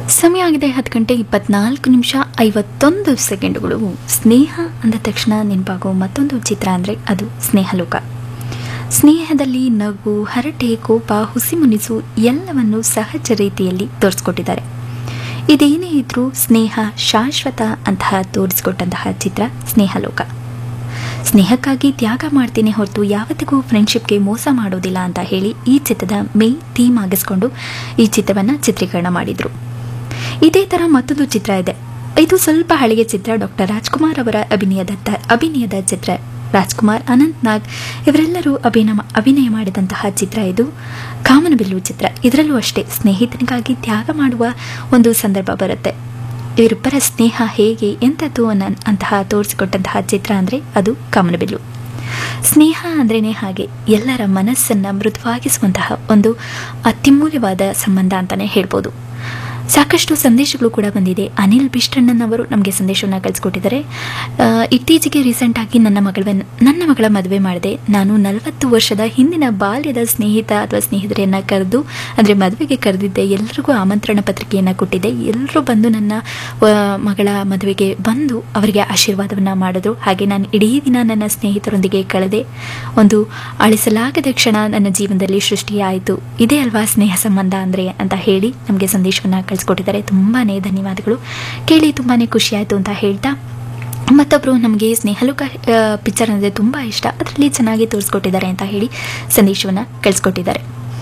ಸಮಯ ಆಗಿದೆ ಹತ್ತು ಗಂಟೆ ಇಪ್ಪತ್ನಾಲ್ಕು ನಿಮಿಷ ಐವತ್ತೊಂದು ಸೆಕೆಂಡುಗಳು ಸ್ನೇಹ ಅಂದ ತಕ್ಷಣ ನೆನಪಾಗೋ ಮತ್ತೊಂದು ಚಿತ್ರ ಅಂದರೆ ಅದು ಸ್ನೇಹಲೋಕ ಸ್ನೇಹದಲ್ಲಿ ನಗು ಹರಟೆ ಕೋಪ ಹುಸಿಮುನಿಸು ಎಲ್ಲವನ್ನು ಸಹಜ ರೀತಿಯಲ್ಲಿ ತೋರಿಸ್ಕೊಟ್ಟಿದ್ದಾರೆ ಇದೇನೇ ಇದ್ರೂ ಸ್ನೇಹ ಶಾಶ್ವತ ಅಂತಹ ತೋರಿಸಿಕೊಟ್ಟಂತಹ ಚಿತ್ರ ಸ್ನೇಹಲೋಕ ಸ್ನೇಹಕ್ಕಾಗಿ ತ್ಯಾಗ ಮಾಡ್ತೀನಿ ಹೊರತು ಯಾವತ್ತಿಗೂ ಫ್ರೆಂಡ್ಶಿಪ್ಗೆ ಮೋಸ ಮಾಡೋದಿಲ್ಲ ಅಂತ ಹೇಳಿ ಈ ಚಿತ್ರದ ಮೇನ್ ಥೀಮ್ ಆಗಿಸ್ಕೊಂಡು ಈ ಚಿತ್ರವನ್ನು ಚಿತ್ರೀಕರಣ ಮಾಡಿದರು ಇದೇ ಥರ ಮತ್ತೊಂದು ಚಿತ್ರ ಇದೆ ಇದು ಸ್ವಲ್ಪ ಹಳೆಯ ಚಿತ್ರ ಡಾಕ್ಟರ್ ರಾಜ್ಕುಮಾರ್ ಅವರ ಅಭಿನಯದ ತ- ಅಭಿನಯದ ಚಿತ್ರ ರಾಜ್ಕುಮಾರ್ ಅನಂತ್ ನಾಗ್ ಇವರೆಲ್ಲರೂ ಅಭಿನಯ ಅಭಿನಯ ಮಾಡಿದಂತಹ ಚಿತ್ರ ಇದು ಕಾಮನಬಿಲ್ಲು ಚಿತ್ರ ಇದರಲ್ಲೂ ಅಷ್ಟೇ ಸ್ನೇಹಿತನಿಗಾಗಿ ತ್ಯಾಗ ಮಾಡುವ ಒಂದು ಸಂದರ್ಭ ಬರುತ್ತೆ ಇವರಿಬ್ಬರ ಸ್ನೇಹ ಹೇಗೆ ಎಂಥದ್ದು ಅನ್ನೋ ಅಂತಹ ತೋರಿಸಿಕೊಟ್ಟಂತಹ ಚಿತ್ರ ಅಂದರೆ ಅದು ಕಾಮನಬಿಲ್ಲು ಸ್ನೇಹ ಅಂದ್ರೇ ಹಾಗೆ ಎಲ್ಲರ ಮನಸ್ಸನ್ನು ಮೃದುವಾಗಿಸುವಂತಹ ಒಂದು ಅತ್ಯಮೂಲ್ಯವಾದ ಸಂಬಂಧ ಅಂತಲೇ ಹೇಳ್ಬೋದು ಸಾಕಷ್ಟು ಸಂದೇಶಗಳು ಕೂಡ ಬಂದಿದೆ ಅನಿಲ್ ಬಿಷ್ಟಣ್ಣನ್ ಅವರು ನಮಗೆ ಸಂದೇಶವನ್ನು ಕಳಿಸ್ಕೊಟ್ಟಿದ್ದಾರೆ ಆ, ಇತ್ತೀಚೆಗೆ ರೀಸೆಂಟಾಗಿ ನನ್ನ ಮಗಳ ನನ್ನ ಮಗಳ ಮದುವೆ ಮಾಡಿದೆ ನಾನು ನಲವತ್ತು ವರ್ಷದ ಹಿಂದಿನ ಬಾಲ್ಯದ ಸ್ನೇಹಿತ ಅಥವಾ ಸ್ನೇಹಿತರೆಯನ್ನು ಕರೆದು ಅಂದರೆ ಮದುವೆಗೆ ಕರೆದಿದ್ದೆ ಎಲ್ಲರಿಗೂ ಆಮಂತ್ರಣ ಪತ್ರಿಕೆಯನ್ನು ಕೊಟ್ಟಿದ್ದೆ ಎಲ್ಲರೂ ಬಂದು ನನ್ನ ಆ, ಮಗಳ ಮದುವೆಗೆ ಬಂದು ಅವರಿಗೆ ಆಶೀರ್ವಾದವನ್ನು ಮಾಡಿದ್ರು ಹಾಗೆ ನಾನು ಇಡೀ ದಿನ ನನ್ನ ಸ್ನೇಹಿತರೊಂದಿಗೆ ಕಳೆದೆ ಒಂದು ಅಳಿಸಲಾಗದ ಕ್ಷಣ ನನ್ನ ಜೀವನದಲ್ಲಿ ಸೃಷ್ಟಿಯಾಯಿತು ಇದೇ ಅಲ್ವಾ ಸ್ನೇಹ ಸಂಬಂಧ ಅಂದರೆ ಅಂತ ಹೇಳಿ ನಮಗೆ ಸಂದೇಶವನ್ನು ಕಳಿಸ್ಕೊಟ್ಟಿದ್ದಾರೆ ತುಂಬಾ ಧನ್ಯವಾದಗಳು ಕೇಳಿ ತುಂಬಾ ಖುಷಿಯಾಯಿತು ಅಂತ ಹೇಳ್ತಾ ಮತ್ತೊಬ್ಬರು ನಮಗೆ ಸ್ನೇಹಲೋಕ ಪಿಕ್ಚರ್ ಅಂದರೆ ತುಂಬ ಇಷ್ಟ ಅದರಲ್ಲಿ ಚೆನ್ನಾಗಿ ತೋರಿಸ್ಕೊಟ್ಟಿದ್ದಾರೆ ಅಂತ ಹೇಳಿ ಸಂದೇಶವನ್ನು ಕಳಿಸ್ಕೊಟ್ಟಿದ್ದಾರೆ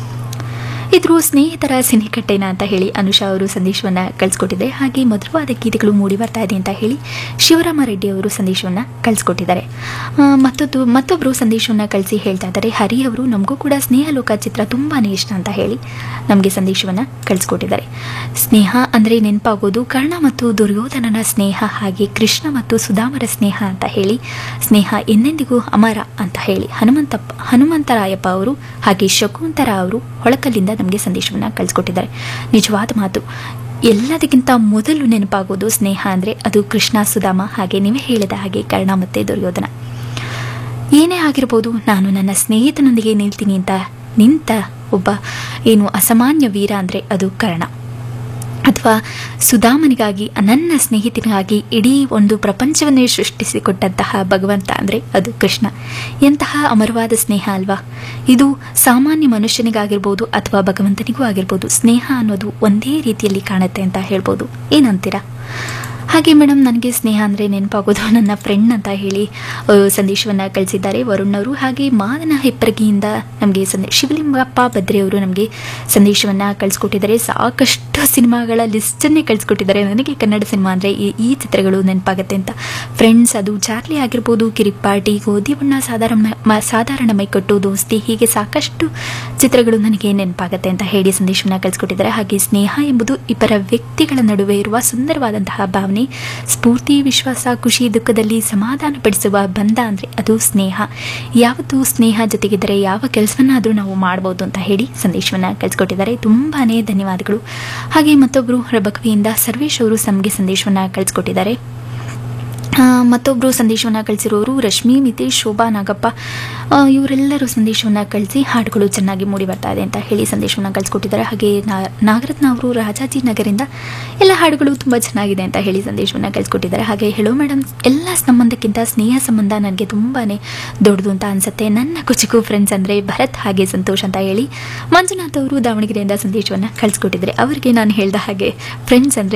ಇದ್ರು ಸ್ನೇಹಿತರ ಸಿನಿಕಟ್ಟೆನ ಅಂತ ಹೇಳಿ ಅನುಷಾ ಅವರು ಸಂದೇಶವನ್ನು ಕಳಿಸ್ಕೊಟ್ಟಿದ್ದಾರೆ ಹಾಗೆ ಮಧುರವಾದ ಗೀತೆಗಳು ಮೂಡಿ ಬರ್ತಾ ಇದೆ ಅಂತ ಹೇಳಿ ಶಿವರಾಮ ರೆಡ್ಡಿ ಅವರು ಸಂದೇಶವನ್ನು ಕಳಿಸ್ಕೊಟ್ಟಿದ್ದಾರೆ ಆ, ಮತ್ತೊಂದು ಮತ್ತೊಬ್ಬರು ಸಂದೇಶವನ್ನು ಕಳಿಸಿ ಹೇಳ್ತಾ ಇದ್ದಾರೆ ಹರಿ ಅವರು ನಮಗೂ ಕೂಡ ಸ್ನೇಹಲೋಕ ಚಿತ್ರ ತುಂಬಾ ಇಷ್ಟ ಅಂತ ಹೇಳಿ ನಮಗೆ ಸಂದೇಶವನ್ನು ಕಳಿಸ್ಕೊಟ್ಟಿದ್ದಾರೆ ಸ್ನೇಹ ಅಂದರೆ ನೆನಪಾಗೋದು ಕರ್ಣ ಮತ್ತು ದುರ್ಯೋಧನನ ಸ್ನೇಹ ಹಾಗೆ ಕೃಷ್ಣ ಮತ್ತು ಸುಧಾಮರ ಸ್ನೇಹ ಅಂತ ಹೇಳಿ ಸ್ನೇಹ ಎಂದೆಂದಿಗೂ ಅಮರ ಅಂತ ಹೇಳಿ ಹನುಮಂತಪ್ಪ ಹನುಮಂತರಾಯಪ್ಪ ಅವರು ಹಾಗೆ ಶಕುಂತರ ಅವರು ಹೊಳಕಲ್ಲಿಂದ ನಮಗೆ ಸಂದೇಶವನ್ನು ಕಳಿಸ್ಕೊಟ್ಟಿದ್ದಾರೆ ನಿಜವಾದ ಮಾತು ಎಲ್ಲದಕ್ಕಿಂತ ಮೊದಲು ನೆನಪಾಗೋದು ಸ್ನೇಹ ಅಂದರೆ ಅದು ಕೃಷ್ಣ ಸುಧಾಮ ಹಾಗೆ ನೀವೇ ಹೇಳಿದ ಹಾಗೆ ಕರ್ಣ ಮತ್ತು ದುರ್ಯೋಧನ ಏನೇ ಆಗಿರ್ಬೋದು ನಾನು ನನ್ನ ಸ್ನೇಹಿತನೊಂದಿಗೆ ನಿಲ್ತೀನಿ ಅಂತ ನಿಂತ ಒಬ್ಬ ಏನು ಅಸಾಮಾನ್ಯ ವೀರ ಅಂದರೆ ಅದು ಕರ್ಣ ಅಥವಾ ಸುಧಾಮನಿಗಾಗಿ ನನ್ನ ಸ್ನೇಹಿತನಿಗಾಗಿ ಇಡೀ ಒಂದು ಪ್ರಪಂಚವನ್ನೇ ಸೃಷ್ಟಿಸಿಕೊಟ್ಟಂತಹ ಭಗವಂತ ಅಂದರೆ ಅದು ಕೃಷ್ಣ ಎಂತಹ ಅಮರವಾದ ಸ್ನೇಹ ಅಲ್ವಾ ಇದು ಸಾಮಾನ್ಯ ಮನುಷ್ಯನಿಗಾಗಿರ್ಬೋದು ಅಥವಾ ಭಗವಂತನಿಗೂ ಆಗಿರ್ಬೋದು ಸ್ನೇಹ ಅನ್ನೋದು ಒಂದೇ ರೀತಿಯಲ್ಲಿ ಕಾಣುತ್ತೆ ಅಂತ ಹೇಳ್ಬೋದು ಏನಂತೀರಾ ಹಾಗೆ ಮೇಡಮ್ ನನಗೆ ಸ್ನೇಹ ಅಂದರೆ ನೆನಪಾಗೋದು ನನ್ನ ಫ್ರೆಂಡ್ ಅಂತ ಹೇಳಿ ಸಂದೇಶವನ್ನು ಕಳಿಸಿದ್ದಾರೆ ವರುಣ್ ಅವರು ಹಾಗೆ ಮಾದನ ಹೆಪ್ಪರಗಿಯಿಂದ ನಮಗೆ ಸಂದೇ ಶಿವಲಿಂಗಪ್ಪ ಬದ್ರಿ ಅವರು ನಮಗೆ ಸಂದೇಶವನ್ನು ಕಳಿಸ್ಕೊಟ್ಟಿದ್ದಾರೆ ಸಾಕಷ್ಟು ಸಿನಿಮಾಗಳ ಲಿಸ್ಟನ್ನೇ ಕಳಿಸ್ಕೊಟ್ಟಿದ್ದಾರೆ ನನಗೆ ಕನ್ನಡ ಸಿನಿಮಾ ಅಂದರೆ ಈ ಈ ಚಿತ್ರಗಳು ನೆನಪಾಗುತ್ತೆ ಅಂತ ಫ್ರೆಂಡ್ಸ್ ಅದು ಚಾರ್ಲಿ ಆಗಿರ್ಬೋದು ಕಿರಿಕ್ಪಾಟಿ ಗೋಧಿ ಬಣ್ಣ ಸಾಧಾರಣ ಮ- ಸಾಧಾರಣ ಮೈಕಟ್ಟು ದೋಸ್ತಿ ಹೀಗೆ ಸಾಕಷ್ಟು ಚಿತ್ರಗಳು ನನಗೆ ನೆನಪಾಗುತ್ತೆ ಅಂತ ಹೇಳಿ ಸಂದೇಶವನ್ನು ಕಳಿಸ್ಕೊಟ್ಟಿದ್ದಾರೆ ಹಾಗೆ ಸ್ನೇಹ ಎಂಬುದು ಇಬ್ಬರ ವ್ಯಕ್ತಿಗಳ ನಡುವೆ ಇರುವ ಸುಂದರವಾದಂತಹ ಭಾವನೆ ಸ್ಫೂರ್ತಿ ವಿಶ್ವಾಸ ಖುಷಿ ದುಃಖದಲ್ಲಿ ಸಮಾಧಾನ ಪಡಿಸುವ ಬಂಧ ಅಂದರೆ ಅದು ಸ್ನೇಹ ಯಾವತ್ತೂ ಸ್ನೇಹ ಜೊತೆಗಿದ್ದರೆ ಯಾವ ಕೆಲಸವನ್ನಾದರೂ ನಾವು ಮಾಡ್ಬೋದು ಅಂತ ಹೇಳಿ ಸಂದೇಶವನ್ನು ಕಳಿಸ್ಕೊಟ್ಟಿದ್ದಾರೆ ತುಂಬಾ ಧನ್ಯವಾದಗಳು ಹಾಗೆ ಮತ್ತೊಬ್ಬರು ರಬಕವಿಯಿಂದ ಸರ್ವೇಶ್ ಅವರು ನಮಗೆ ಸಂದೇಶವನ್ನು ಕಳಿಸ್ಕೊಟ್ಟಿದ್ದಾರೆ ಆ, ಮತ್ತೊಬ್ಬರು ಸಂದೇಶವನ್ನು ಕಳಿಸಿರೋರು ರಶ್ಮಿ ಮಿತೇಶ್ ಶೋಭಾ ನಾಗಪ್ಪ ಆ, ಇವರೆಲ್ಲರೂ ಸಂದೇಶವನ್ನು ಕಳಿಸಿ ಹಾಡುಗಳು ಚೆನ್ನಾಗಿ ಮೂಡಿ ಬರ್ತಾ ಇದೆ ಅಂತ ಹೇಳಿ ಸಂದೇಶವನ್ನು ಕಳಿಸ್ಕೊಟ್ಟಿದ್ದಾರೆ ಹಾಗೆ ನಾ- ನಾಗರತ್ನ ಅವರು ರಾಜಾಜಿ ನಗರಿಂದ ಎಲ್ಲ ಹಾಡುಗಳು ತುಂಬ ಚೆನ್ನಾಗಿದೆ ಅಂತ ಹೇಳಿ ಸಂದೇಶವನ್ನು ಕಳಿಸ್ಕೊಟ್ಟಿದ್ದಾರೆ ಹಾಗೆ ಹೇಳೋ ಮೇಡಮ್ ಎಲ್ಲ ಸಂಬಂಧಕ್ಕಿಂತ ಸ್ನೇಹ ಸಂಬಂಧ ನನಗೆ ತುಂಬಾ ದೊಡ್ಡದು ಅಂತ ಅನಿಸುತ್ತೆ ನನ್ನ ಕುಚಿಕು ಫ್ರೆಂಡ್ಸ್ ಅಂದರೆ ಭರತ್ ಹಾಗೆ ಸಂತೋಷ್ ಅಂತ ಹೇಳಿ ಮಂಜುನಾಥ್ ಅವರು ದಾವಣಗೆರೆಯಿಂದ ಸಂದೇಶವನ್ನು ಕಳಿಸ್ಕೊಟ್ಟಿದ್ದಾರೆ ಅವರಿಗೆ ನಾನು ಹೇಳ್ದ ಹಾಗೆ ಫ್ರೆಂಡ್ಸ್ ಅಂದರೆ